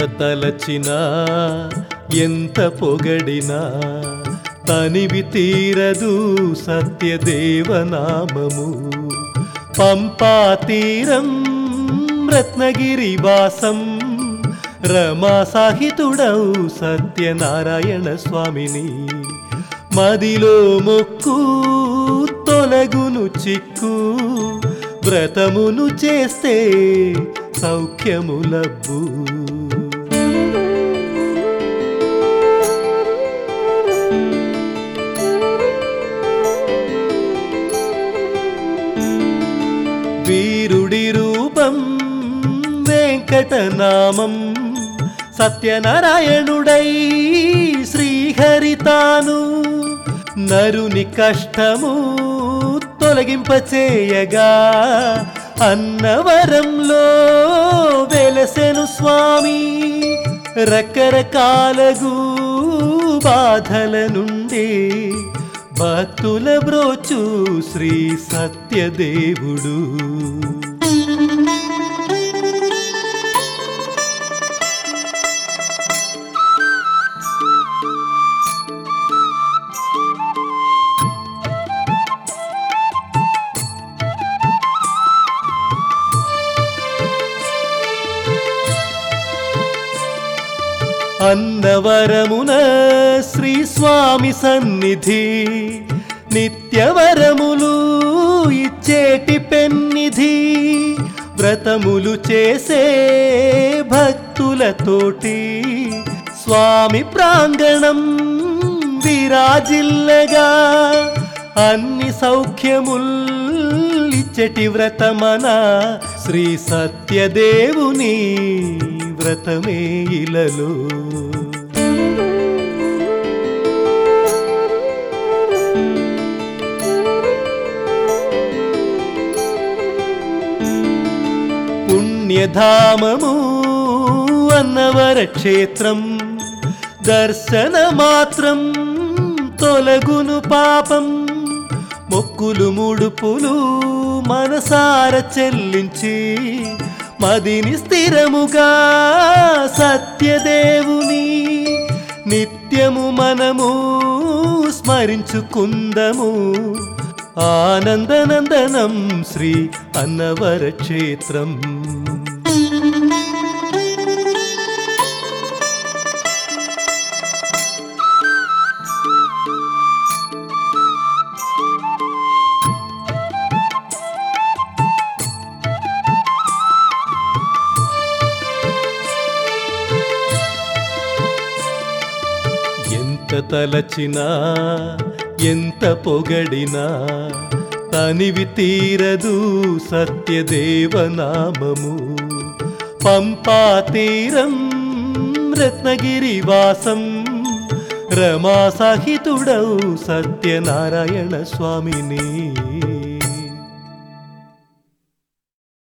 తలచినా ఎంత పొగడినా తనివి తీరదు సత్యదేవనామము పంపా తీరం రత్నగిరి వాసం రమా సాహితుడౌ సత్యనారాయణ స్వామిని మదిలో మొక్కు తొలగును చిక్కు వ్రతమును చేస్తే సౌఖ్యములబ్బు వీరుడి రూపం వెంకటనామం సత్యనారాయణుడై శ్రీహరితాను నరుని కష్టము తొలగింపచేయగా అన్నవరంలో వెలసెను స్వామి రకరకాలగు బాధల నుండి భక్తుల బ్రోచు శ్రీ సత్యదేవుడు అన్నవరమున శ్రీ స్వామి సన్నిధి నిత్యవరములు ఇచ్చేటి పెన్నిధి వ్రతములు చేసే భక్తులతోటి స్వామి ప్రాంగణం విరాజిల్లగా అన్ని సౌఖ్యముల్ ఇచ్చటి వ్రతమన శ్రీ సత్యదేవుని వ్రతమే ఇలలో పుణ్యధామము అన్నవర క్షేత్రం దర్శన మాత్రం తొలగును పాపం మొక్కులు ముడుపులు మనసార చెల్లించి మదిని స్థిరముగా సత్యదేవుని నిత్యము మనము స్మరించుకుందము ఆనందనందనం శ్రీ అన్నవర క్షేత్రం ఎంత తలచినా ఎంత పొగడినా తనివి తీరదు సత్యదేవనామము పంపా తీరం రత్నగిరి వాసం రమా సహితుడౌ సత్యనారాయణ స్వామిని